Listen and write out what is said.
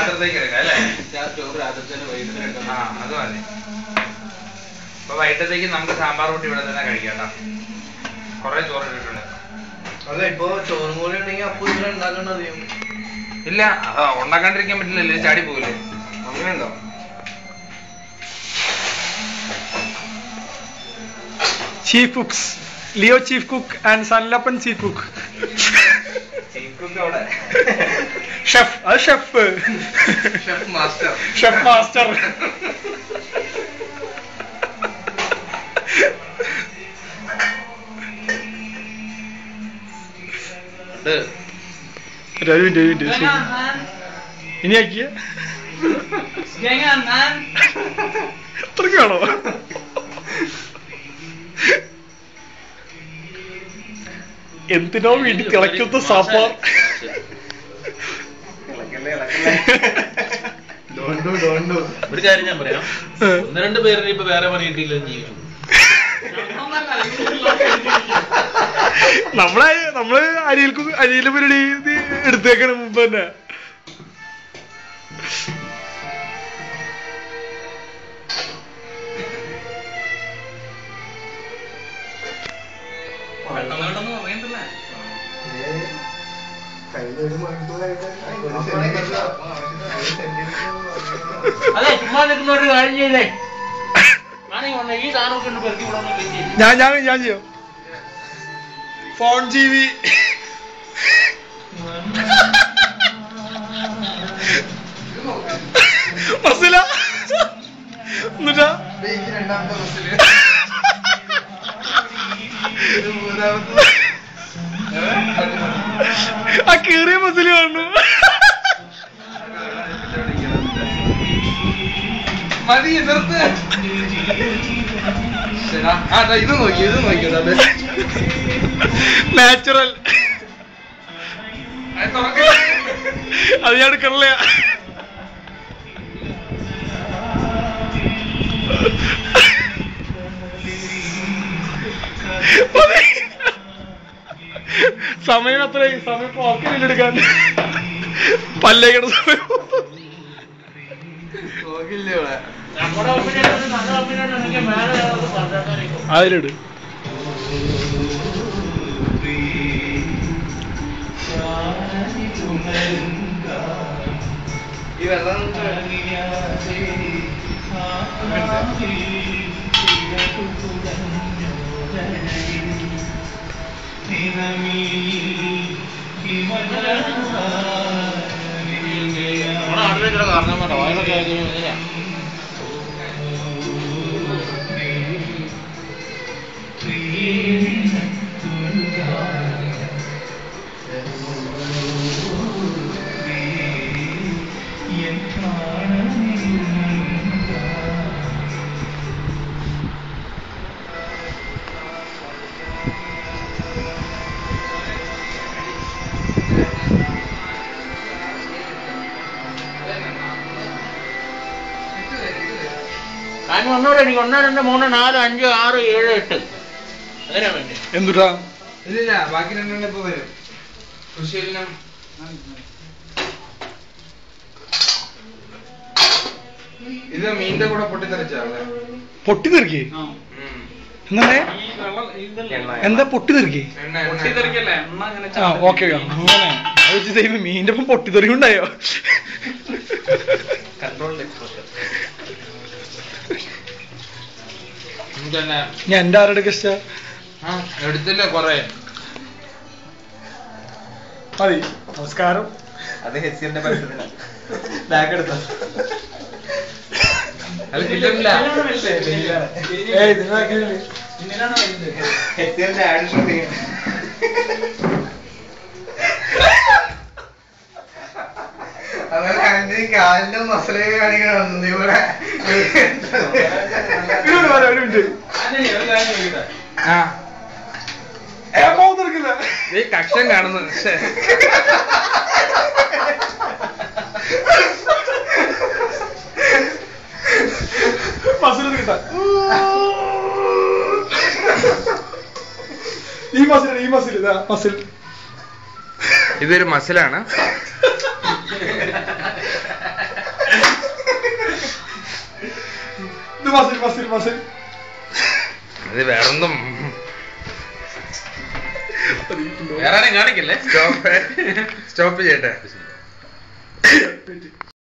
രാത്രിത്തേക്ക് എടുക്കാം അല്ലേ ചോറ് രാത്രി തന്നെ വൈകുന്നേരം ആ അത് മതി അപ്പൊ വൈകിട്ടത്തേക്ക് നമുക്ക് സാമ്പാർ കൂട്ടി ഇവിടെ തന്നെ കഴിക്കാം കേട്ടോ കുറെ ചോറ് ഇട്ടിട്ടുണ്ട് അല്ല ഇപ്പൊ ചോറും കൂടി ഉണ്ടെങ്കിൽ അപ്പൊ ഇവിടെ ഉണ്ടാക്കേണ്ട അധികം ഇല്ല ആ, ഉണ്ടാക്കാണ്ടിരിക്കാൻ പറ്റില്ലല്ലോ ചാടി പോകില്ലേ അങ്ങനെയുണ്ടോ chief cooks Leo chief cook and സൺലപ്പൻ ചീഫ് കുക്ക് അവിടെ ഷെഫ് അത് chef chef master chef master ഒരു മിനിറ്റ് ഒരു മിനിറ്റ് ശരി. ഇനി ആക്കിയ അത്രയ്ക്ക് വേണോ എന്തിനോ വേണ്ടി തിളയ്ക്കുന്ന സാമ്പാർ ഇളക്കല്ലേ ഇളക്കല്ലേ ഡോണ്ടു ഡോണ്ടു ഒരു കാര്യം ഞാൻ പറയാം ഒന്ന് രണ്ട് പേരിന് ഇപ്പൊ വേറെ പണി കിട്ടിയില്ലെന്ന് ജീവിച്ചു നമ്മളെ നമ്മള് അരിയിൽ അരിയിലെ പരിപാടി ഇത് എടുത്തേക്കണ മുമ്പ് തന്നെ വെള്ളം വേണമെന്ന് പറയണ്ടല്ലേ കയ്യിലൊരു മണിക്കൂറായിട്ട് അതെ ചുമ്മാ നിൽക്കുന്ന ഒരു കാര്യം ചെയ്തേ ആണെങ്കിൽ വന്നേ ഈ സാധനമൊക്കെ ഉണ്ട് പെറുക്കി ഇവിടെ ഒന്ന് clean ചെയ്യ്. ഞാൻ ഞാൻ ഞാൻ ചെയ്യാം ഫോൺ ജീവി മസില എന്നിട്ടാ രണ്ടാമത്തെ ബസ്സില് ഇത് മൂന്നാമത്തെ ആ കേറിയ മസില് കാണുന്നു മതി നിർത്ത് ശരാ. ആ, ദാ ഇത് നോക്കി ഇത് നോക്കി ദാ, ദേ. നാച്ചുറൽ അത് തുറക്കില്ല. അത് ഞാൻ എടുക്കണില്ല മതി. സമയം അത്ര സമയം പോക്കില്ല എടുക്കാൻ പല്ലേക്കണ സമയം നോക്കില്ലേ ഇവിടെ നമ്മുടെ ഒപ്പീനിയൻ ഒരു നല്ല ഒപ്പീനിയൻ ഉണ്ടെങ്കിൽ മേലെ അത് പറഞ്ഞേക്കാനായിരിക്കും അതിലിട് ഈ വെള്ളം നമ്മുടെ നാട്ടിലേക്കുള്ള കാരണം വേണ്ട വയറൊക്കെ ആയി കഴിഞ്ഞാൽ എങ്ങനെയാ ഞാൻ ഒന്നുകൂടെ എനിക്ക് ഒന്ന് രണ്ട് മൂന്ന് നാല് അഞ്ച് ആറ് ഏഴ് എട്ട് അങ്ങനെയാ വേണ്ടേ എന്തുട്ടാ ഇല്ലില്ല ബാക്കി രണ്ടെണ്ണം ഇപ്പൊ വരും കൃഷിയെല്ലാം ഇത് മീനിന്റെ കൂടെ പൊട്ടിത്തെറിച്ചാണ് പൊട്ടി തെറിക്കേ എന്നാണേ എന്താ പൊട്ടി തെറിക്കേ ആ ഓക്കെ അങ്ങനെ അത് വെച്ച് ദൈവം മീനിന്റെ ഒപ്പം പൊട്ടിത്തെറി ഉണ്ടായോ തന്നെ ഞാൻ എന്റെ ആരുടെ ഗസ്റ്റ് ആ എടുത്തില്ല കൊറേ മതി നമസ്കാരം അത് ഹെസിന്റെ പരസ്യത്തിനാ ബാഗ് എടുത്തോ അത് കിട്ടില്ല ഏയ് ഇതിനൊക്കെ ഹെസിന്റെ ആഡ് ഷൂട്ട് ചെയ്യാൻ അവൻ അതിന്റെ കാലിന്റെ മസിലൊക്കെ കാണിക്കണം ഇവിടെ ഒരു വരാം, ഒരു മിനിറ്റ് ആ ഏ, മുഖത്ത് തെറിക്കില്ല. ഈ കക്ഷൻ കാണുന്നു ശ്ശെ. മസിൽ കിട്ടാ ഈ മസിൽ ഈ മസിൽ ഇതാ മസിൽ ഇതൊരു മസിലാണ് ഇത് മസിൽ മസിൽ മസിൽ ഇത് വേറൊന്നും വേറെ ആരെയും കാണിക്കല്ലേ സ്റ്റോപ്പ് സ്റ്റോപ്പ് ചെയ്യട്ടെ